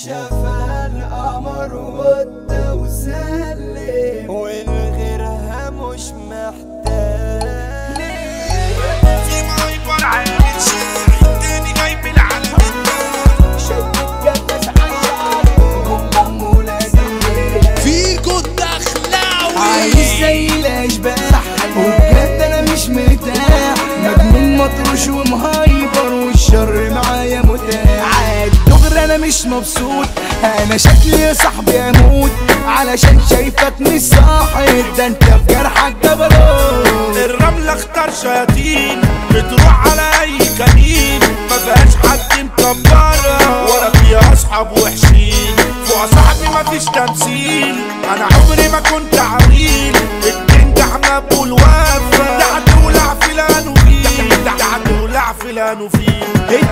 شاف القمر وده وسلم والغيرها مش محتاج في مايبر عامل شاعر تاني جاي من العالم التاني شدت جبس عشان هم هم ولاد الليل فيكو الدخلاوي عايش زي الاشباح وبجد انا مش مرتاح مجنون مطروش ومهايبر والشر معايا متاح عادي دغري انا مش مبسوط انا شكلي يا صاحبي اموت علشان شايفك مش صاحب ده انت في جرحك جبروت الرملة اختار شياطين بتروح على اي كمين ما فيهاش حد مكبرة ولا فيها اصحاب وحشين فوق صاحبي ما فيش تمثيل انا عمري ما كنت عويل بتنجح مقبول وافة ده هتولع في الانوفيل ده هتولع في الانوفيل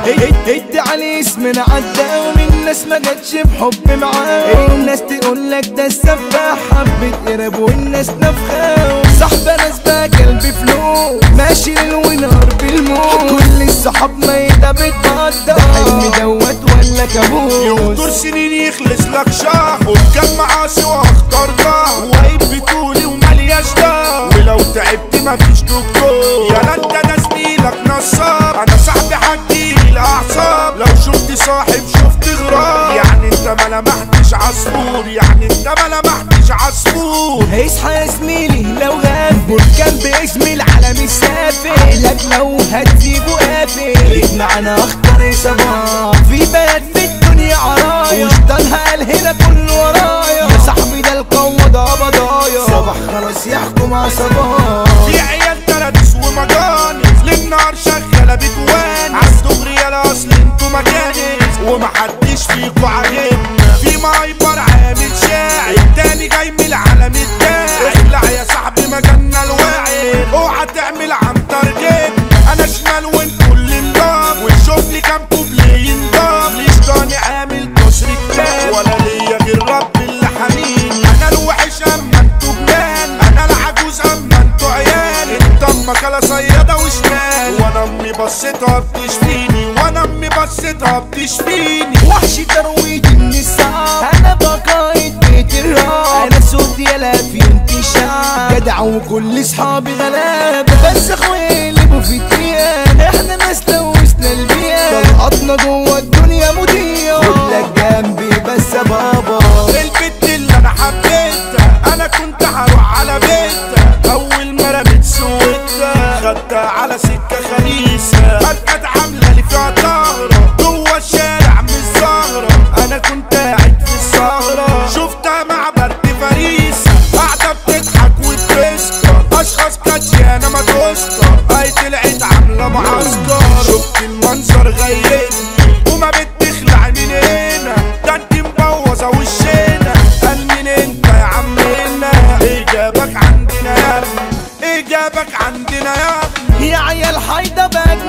ادي عليه اسمنا عدى ومن الناس ما جاتش بحب معاه الناس تقول لك ده السفاح حبة قرب والناس نفخة صاحب ناس بقى قلبي فلوس ماشي ليل ونهار بالموت كل الصحاب ميتة بتقدر ده حلم دوت ولا كابوس يقدر سنين يخلص لك شهر وكان معاشي واختار ظهر واقف بطولي وملياش ظهر ولو تعبت مفيش دكتور يا لا انت ده زميلك نصاب انا صاحبي حدي الاعصاب لو شفت صاحب شفت غراب يعني انت ما لمحتش عصفور يعني انت ما لمحتش عصفور اصحى يا زميلي لو غاب بركان باسم العالم السافل لك لو هتسيبه قافل ليك معانا اخطر صباح في بلد في الدنيا عرايا وشطانها قال هنا كل ورايا يا صاحبي ده القوة ده بضايا صباح خلاص يحكم على صباح في عيال تلاتس ومجانس للنار شغالة بجوان عالدغري يا اصل انتوا مجانس ومحدش فيكوا عاجبنا في مايبر عامل شاعر التاني جاي من العالم التاني اخلع يا صاحبي مجالنا الواعر اوعى تعمل عنتر جبنا انا شمال وانتوا اللي نضام ونشوف لي كام كوبلي ينضام ليش تاني عامل كسر كتاب ولا ليا غير رب اللي حميني انا الوحش اما انتوا جنان انا العجوز اما انتوا عيال انت امك على صيادة وشمال وانا امي بصيتها بتشفيني وانا امي بصيتها بتشفيني وحش ترويج النساء انا بقايد بيت الراب انا صوت يلا في انتشار جدع وكل اصحابي غلابه بس اخويا اللي في الديان احنا ناس لوسنا البيان طلقتنا جوه الدنيا مضيع خدلك جنبي بس يا بابا البت اللي انا حبيتها انا كنت هروح على بيتها اول ما رميت سويتها خدتها على سكه خليسه كانت عامله لي فيها طهره جوه الشارع مش زهره انا كنت قاعد في السهره شفتها مع برد فريسه قاعده بتضحك وبتسكر اشخاص كاتيانه ما تسكر هاي طلعت عامله معسكر شفت المنظر غيرني وما بتخلع من هنا ده انت مبوظه وشنا قال مين انت يا عمنا ايه جابك عندنا يا ابني ايه جابك عندنا يا ابني يا عيال حيدة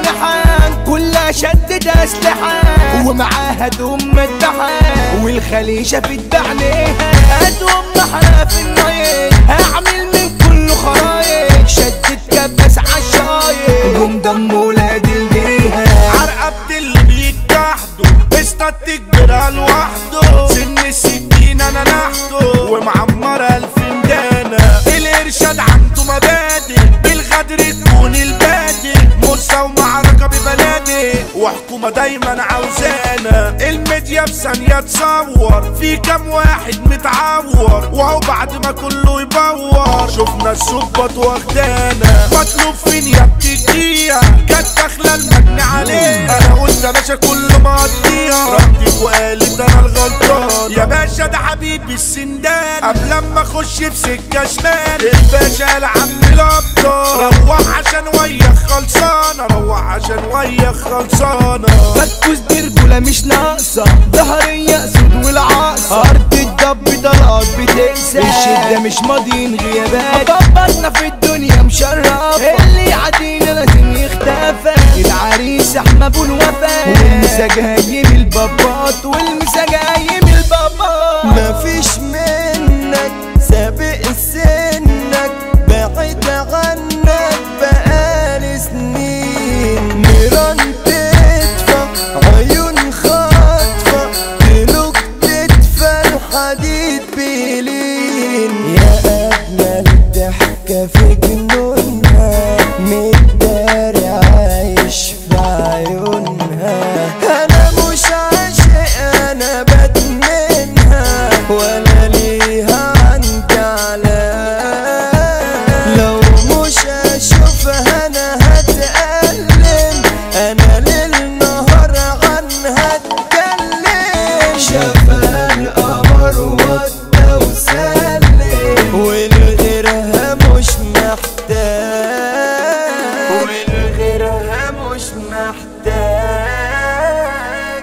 بجنحان كلها شدت اسلحة ومعاها دم الدحان والخليجة في الدعنيها ادوم محرة في النايل هعمل من كله خرايط شدت كبس عالشايط قوم دم ولاد الجيهة عرقبت اللي بيتجحدوا استاد تكبرها لوحده سن الستين انا نحته ومعمر الف مجانة الارشاد عنده مبادئ بالغدر تكون البادئ موسى ومعركة ببلادي وحكومة دايما عاوزانا الميديا في ثانية تصور في كام واحد متعور وهو بعد ما كله يبور شفنا الظباط واخدانا مطلوب فين يا بتديها كانت داخلة المجني عليه انا قلت يا باشا كله مقضيها ردت وقالت انا الغلطان يا باشا ده حبيبي السندان قبل ما اخش في سكة شمال الباشا العم الابطال روح عشان وياك خلصانة روح عشان وياك خلصانة كتكوز درجولة مش ناقصة ظهري اسود والعاصة ارض الدب طلقات بتنسى الشدة مش ماضيين غيابات ضبطنا في الدنيا مشرفة اللي يعدينا لازم يختفى العريس احمى ابو الوفا والمسا جاي من البابات والمسا جاي من البابات مفيش منك سابق سنك بعيد عنك بقالي سنين نيران تدفع عيون خاطفة تلوك وده وسلم والغيرها مش محتاج والغيرها مش محتاج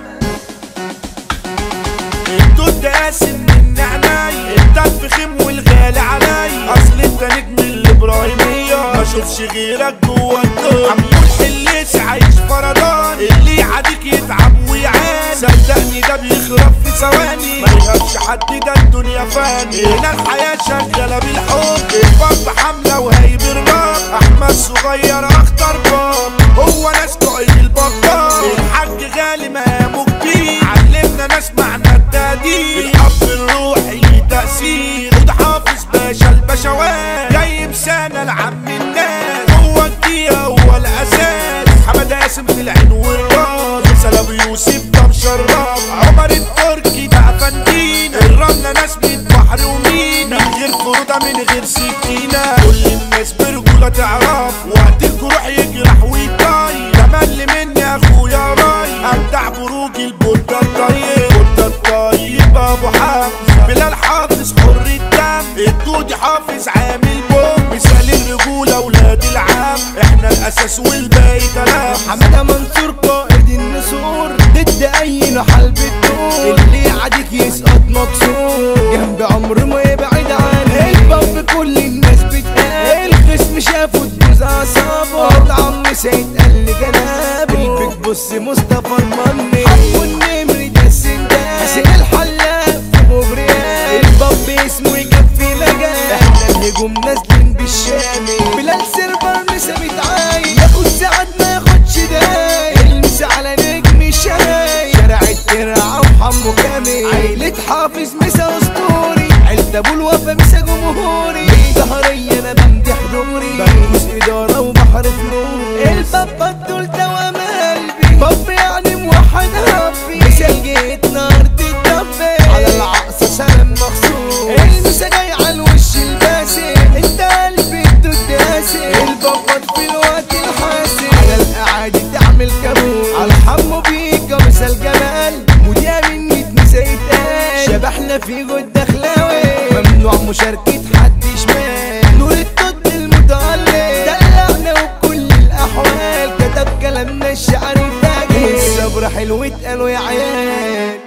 الدود قاسم من عيني انت الفخم والغالي علي اصل انت نجم الابراهيميه ما اشوفش غيرك جوا الدنيا عمول حليسي عايش فردان اللي يعاديك يتعب ويعاني صدقني ده بيخرب في ثواني ما يهمش حد ده الدنيا فاني هنا الحياه شغاله بالحب الباب حمله وهيب الراب احمد صغير اخطر باب هو ناس قائد البطال الحاج غالي مقامه كبير علمنا ناس معنى التقدير الاب الروحي ليه تأثير وده حافظ باشا البشوات جاي بسنة لعم الناس هو الدقيقة هو الأساس حمد قاسم في العين والراس مثل أبو يوسف ده مشرف عمر التركي ده فندين الرملة ناس من بحر ومين من غير فرودة من غير سكينة كل الناس برجولة تعرف وقت الجروح يجرح ويطاي تملي مني اخويا راي ابدع بروج البودة الطيب البودة الطيب ابو حمزة بلال حافظ حر الدم الدودي حافظ عامل بوم مثال الرجولة ولاد العم احنا الاساس والباقي كلام حمادة منصور قائد النسور ضد اي نحل بالدور اللي يعاديك يسقط مكسور جنب عمر ما يبعد عنه الباب كل الناس بتقال الخصم شافه تدوز اعصابه العم سيد قال لي جنابه البيك بص مصطفى المني حبه النمر ده السندان حسين الحلاق في مغريات الباب اسمه يكفي مجال احنا الهجوم نازلين بالشامي بلال سيرفر مسامي عايز ياخد ساعات ما ياخدش داي المس على نجم الشاي شارع الترعة وحمو كامل عيلة حافظ مسا اسطوري عيلة ابو الوفا مسا جمهوري ظهري انا بمدي حضوري بنفوس ادارة وبحر فلوس البابا دول دوام قلبي باب يعني موحد ربي مثال جيتنا ارض الدبي على العقصة سلام مخصوص المسا جاي على الوش الباسم انت قلبي الدود قاسم البابا في الوقت الحاسم على الاعادي تعمل كابوس على حمو بيكا مثال جمال مذيع مني اتنسى يتقال شبحنا في جود دخلاوي ممنوع مشاركة حد شمال نور التوت المتألق دلعنا وكل الأحوال كتب كلامنا الشعر فاجر الصبر حلو اتقالوا يا عيال